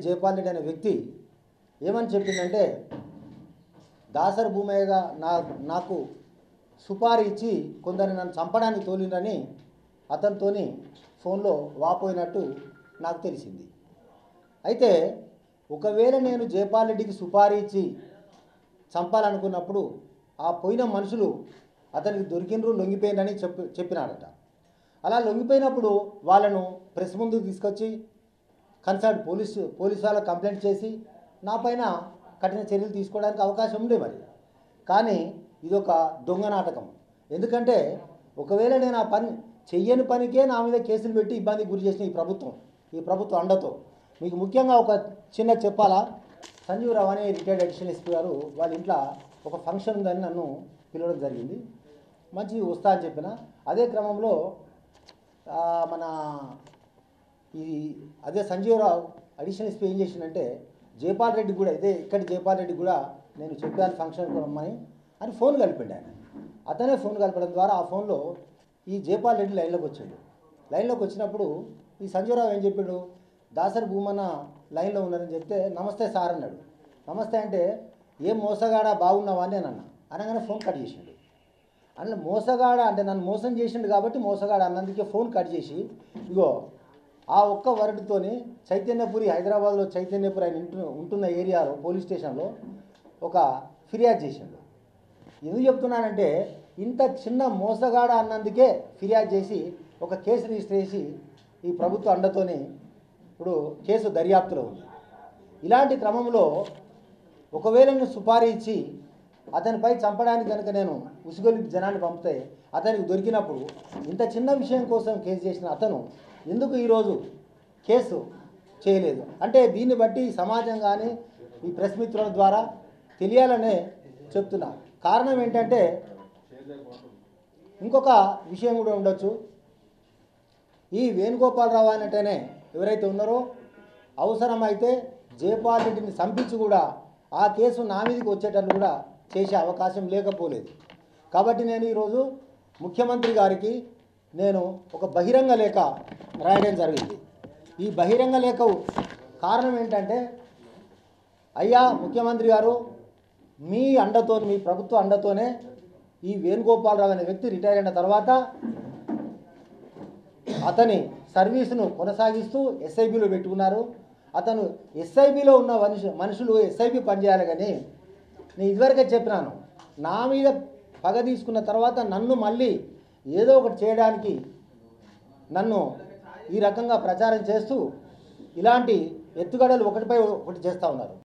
జయపాల్ రెడ్డి అనే వ్యక్తి ఏమని చెప్పిందంటే దాసరి భూమయ్యగా నా నాకు సుపారీ ఇచ్చి కొందరిని నన్ను చంపడానికి తోలిందని అతనితోని ఫోన్లో వాపోయినట్టు నాకు తెలిసింది అయితే ఒకవేళ నేను జయపాల్ రెడ్డికి సుపారీ ఇచ్చి చంపాలనుకున్నప్పుడు ఆ పోయిన మనుషులు అతనికి దొరికినరు లొంగిపోయిందని చెప్పి చెప్పినాడట అలా లొంగిపోయినప్పుడు వాళ్ళను ప్రెస్ ముందుకు తీసుకొచ్చి కన్సర్ట్ పోలీసు పోలీసు వాళ్ళకి కంప్లైంట్ చేసి నా పైన కఠిన చర్యలు తీసుకోవడానికి అవకాశం ఉండే మరి కానీ ఇది ఒక దొంగ నాటకం ఎందుకంటే ఒకవేళ నేను ఆ పని చెయ్యని పనికే నా మీద కేసులు పెట్టి ఇబ్బందికి గురి చేసిన ఈ ప్రభుత్వం ఈ ప్రభుత్వం అండతో మీకు ముఖ్యంగా ఒక చిన్న చెప్పాలా సంజీవ్ రావు అనే రిటైర్డ్ అడిషనల్ ఎస్పీ గారు వాళ్ళ ఇంట్లో ఒక ఫంక్షన్ ఉందని నన్ను పిలవడం జరిగింది మంచి వస్తా అని చెప్పిన అదే క్రమంలో ఆ, మన ఈ అదే సంజీవరావు అడిషనల్ ఎస్పీ ఏం చేసిందంటే జయపాల్ రెడ్డి కూడా ఇదే ఇక్కడి జయపాల్ రెడ్డి కూడా నేను చెప్పాను ఫంక్షన్కి రమ్మని అని ఫోన్ కలిపిండు ఆయన అతనే ఫోన్ కలపడం ద్వారా ఆ ఫోన్లో ఈ జయపాల్ రెడ్డి లైన్లోకి వచ్చాడు లైన్లోకి వచ్చినప్పుడు ఈ సంజీవరావు ఏం చెప్పాడు దాసరి భూమన్న లైన్లో ఉన్నారని చెప్తే నమస్తే సార్ అన్నాడు నమస్తే అంటే ఏం మోసగాడా బాగున్నావా అని నేను అన్నా అనగానే ఫోన్ కట్ చేసిండు అందులో మోసగాడ అంటే నన్ను మోసం చేసిండు కాబట్టి మోసగాడ అన్నందుకే ఫోన్ కట్ చేసి ఇగో ఆ ఒక్క వరడుతోని చైతన్యపురి హైదరాబాద్లో చైతన్యపురి ఆయన ఇంటు ఉంటున్న ఏరియాలో పోలీస్ స్టేషన్లో ఒక ఫిర్యాదు చేసిండు ఎందుకు చెప్తున్నానంటే ఇంత చిన్న మోసగాడ అన్నందుకే ఫిర్యాదు చేసి ఒక కేసు రిజిస్టర్ చేసి ఈ ప్రభుత్వ అండతోని ఇప్పుడు కేసు దర్యాప్తులో ఉంది ఇలాంటి క్రమంలో ఒకవేళ నేను సుపారీ ఇచ్చి అతనిపై చంపడానికి కనుక నేను ఉసుగొలి జనాన్ని పంపితే అతనికి దొరికినప్పుడు ఇంత చిన్న విషయం కోసం కేసు చేసిన అతను ఎందుకు ఈరోజు కేసు చేయలేదు అంటే దీన్ని బట్టి సమాజం కానీ ఈ ప్రెస్ మిత్రుల ద్వారా తెలియాలనే చెప్తున్నా కారణం ఏంటంటే ఇంకొక విషయం కూడా ఉండొచ్చు ఈ వేణుగోపాలరావు అనేటనే ఎవరైతే ఉన్నారో అవసరమైతే జయపాల్ రెడ్డిని చంపించి కూడా ఆ కేసు నా మీదకి వచ్చేటట్లు కూడా చేసే అవకాశం లేకపోలేదు కాబట్టి నేను ఈరోజు ముఖ్యమంత్రి గారికి నేను ఒక బహిరంగ లేఖ రాయడం జరిగింది ఈ బహిరంగ లేఖ కారణం ఏంటంటే అయ్యా ముఖ్యమంత్రి గారు మీ అండతో మీ ప్రభుత్వ అండతోనే ఈ వేణుగోపాలరావు అనే వ్యక్తి రిటైర్ అయిన తర్వాత అతని సర్వీసును కొనసాగిస్తూ ఎస్ఐబిలో పెట్టుకున్నారు అతను ఎస్ఐబిలో ఉన్న మనుషు మనుషులు ఎస్ఐబి పనిచేయాలి కానీ నేను ఇదివరకే చెప్పినాను నా మీద పగ తీసుకున్న తర్వాత నన్ను మళ్ళీ ఏదో ఒకటి చేయడానికి నన్ను ఈ రకంగా ప్రచారం చేస్తూ ఇలాంటి ఎత్తుగడలు ఒకటిపై ఒకటి చేస్తూ ఉన్నారు